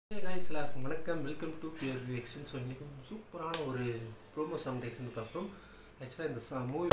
Guys எல்லாருக்கும் வணக்கம் welcome to peer reaction so இன்றைக்கி சூப்பரான ஒரு ப்ரோமோ சாங் ரியாக்ஷன் பார்க்குறோம் ஆக்சுவலாக இந்த சா மூவி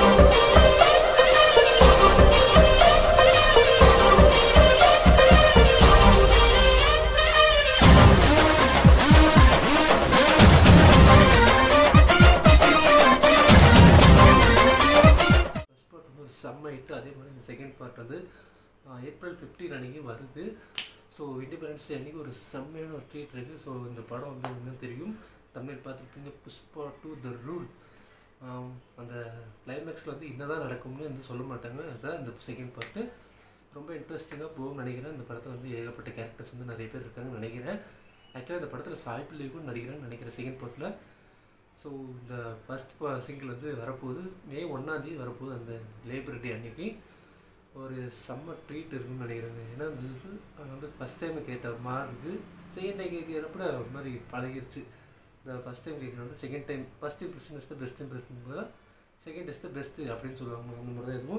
ஃபர்ஸ்ட் பார்ட் வந்து ஒரு செம்ம ஹிட் அதே மாதிரி இந்த செகண்ட் பார்ட் வந்து ஏப்ரல் ஃபிஃப்டீன் அன்றைக்கி வருது ஸோ இண்டிபெண்டன்ஸ் டே அன்றைக்கி ஒரு செம்மையான ஒரு ட்ரீட் இருக்குது ஸோ இந்த படம் வந்து என்ன தெரியும் தமிழ் பார்த்துருப்பீங்க புஷ்பா டு த ரூல் அந்த கிளைமேக்ஸில் வந்து என்னதான் நடக்கும்னு வந்து சொல்ல மாட்டாங்க அதுதான் இந்த செகண்ட் பார்ட்டு ரொம்ப இன்ட்ரெஸ்டிங்காக போகும்னு நினைக்கிறேன் இந்த படத்தில் வந்து ஏகப்பட்ட கேரக்டர்ஸ் வந்து நிறைய பேர் இருக்காங்கன்னு நினைக்கிறேன் ஆக்சுவலாக இந்த படத்தில் சாய் பிள்ளைக்கும் நடிக்கிறேன்னு நினைக்கிறேன் செகண்ட் பார்ட்டில் ஸோ இந்த ஃபஸ்ட் சிங்கிள் வந்து வரப்போகுது மே ஒன்றாந்தேதி வரப்போகுது அந்த லேபர் டே அன்னைக்கு ஒரு செம்ம ட்ரீட் இருக்குன்னு நினைக்கிறேங்க ஏன்னா இந்த இது அது வந்து ஃபஸ்ட் டைம் கேட்ட மாதிரி இருக்குது செகண்ட் டைம் கேட்குறப்ப ஒரு மாதிரி பழகிருச்சு இந்த ஃபஸ்ட் டைம் கேட்குறது second time first impression is the best impression போது செகண்ட் இஸ் த பெஸ்ட்டு அப்படின்னு சொல்லுவாங்க அந்த மாதிரி தான் எதுவும்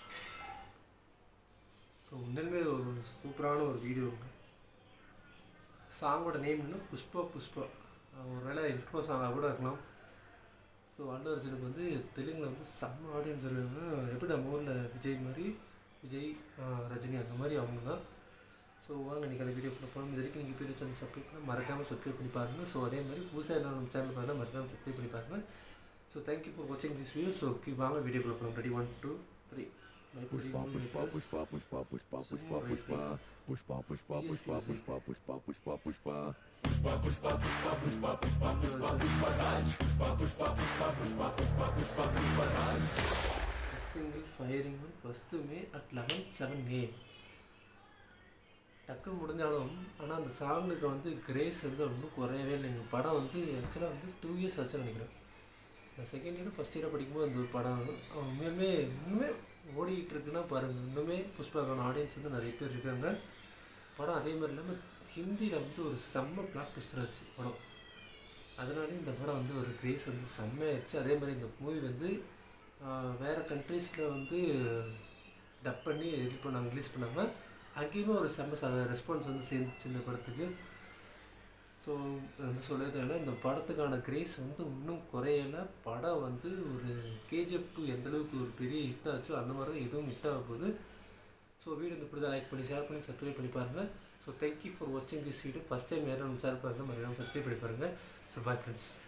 ஸோ உண்மையிலுமே ஒரு சூப்பரான ஒரு வீடியோ சாங்கோட நேம் என்ன புஷ்பா புஷ்பா ஒருவேளை இன்ட்ரோ சாங்காக கூட இருக்கலாம் ஸோ அல்லு அர்ஜுனுக்கு வந்து தெலுங்கில் வந்து செம்ம ஆடியன்ஸ் இருக்காங்க எப்படி நம்ம ஊரில் விஜய் மாதிரி விஜய் ரஜினி அந்த மாதிரி அவங்க தான் ஸோ வாங்க இன்றைக்கி அந்த வீடியோ போகணும் இது வரைக்கும் நீங்கள் பேர் சேனல் சப்ஸ்கிரைப் பண்ணால் மறக்காமல் சப்ஸ்கிரைப் பண்ணி பாருங்கள் ஸோ அதே மாதிரி புதுசாக என்ன நம்ம சேனல் பாருங்கள் மறக்காமல் சப்ஸ்கிரைப் பண்ணி பாருங்கள் ஸோ தேங்க்யூ ஃபார் வாட்சிங் திஸ் வீடியோ ஸோ வாங்க வீடியோ போகலாம் ready one two three Pushpa, pushpa, pushpa, pushpa, pushpa, pushpa, pushpa, pushpa, pushpa, pushpa, pushpa, pushpa, pushpa, pushpa. Pushpa, pushpa, pushpa, pushpa, pushpa, pushpa, pushpa, Raj. Pushpa, pushpa, pushpa, pushpa, pushpa, pushpa, pushpa, Raj. Single firing first May at eleven seven ஏ டக்குன்னு முடிஞ்சாலும் ஆனால் அந்த சாங்குக்கு வந்து grace வந்து ஒன்றும் குறையவே இல்லைங்க படம் வந்து ஆக்சுவலாக வந்து டூ இயர்ஸ் ஆச்சுன்னு நினைக்கிறேன் நான் செகண்ட் இயர் ஃபஸ்ட் இயர் படிக்கும்போது அந்த ஒரு படம் உண்மையுமே இன்னுமே ஓடிக்கிட்டு இருக்குன்னா பாருங்கள் இன்னுமே புஷ்பாக்கான ஆடியன்ஸ் வந்து நிறைய பேர் இருக்காங்க படம் அதே மாதிரி இல்லாமல் ஹிந்தியில் வந்து ஒரு செம்ம பிளாக் பிஸ்டர் ஆச்சு படம் அதனாலே இந்த படம் வந்து ஒரு கிரேஸ் வந்து செம்மையாயிடுச்சு அதே மாதிரி இந்த மூவி வந்து வேறு கண்ட்ரீஸில் வந்து டப் பண்ணி இது பண்ணாங்க ரிலீஸ் பண்ணாங்க அங்கேயுமே ஒரு செம்ம ரெஸ்பான்ஸ் வந்து சேர்ந்துச்சு இந்த படத்துக்கு ஸோ வந்து சொல்ல தேவையில்ல இந்த படத்துக்கான கிரேஸ் வந்து இன்னும் குறையலை படம் வந்து ஒரு கேஜிஎஃப் டூ எந்தளவுக்கு ஒரு பெரிய ஹிட் ஆச்சோ அந்த மாதிரி தான் இதுவும் ஹிட் ஆக போகுது ஸோ வீடியோ வந்து இப்படி தான் லைக் பண்ணி ஷேர் பண்ணி சப்ஸ்கிரைப் பண்ணி பாருங்கள் ஸோ தேங்க்யூ ஃபார் வாட்சிங் திஸ் வீடியோ ஃபஸ்ட் டைம் யாரும் சேனல் பாருங்கள் மறுபடியும் சப்ஸ்கிரைப் பண்ணி பாருங்கள் ஸோ பாய் ஃப்ரெண்ட்ஸ்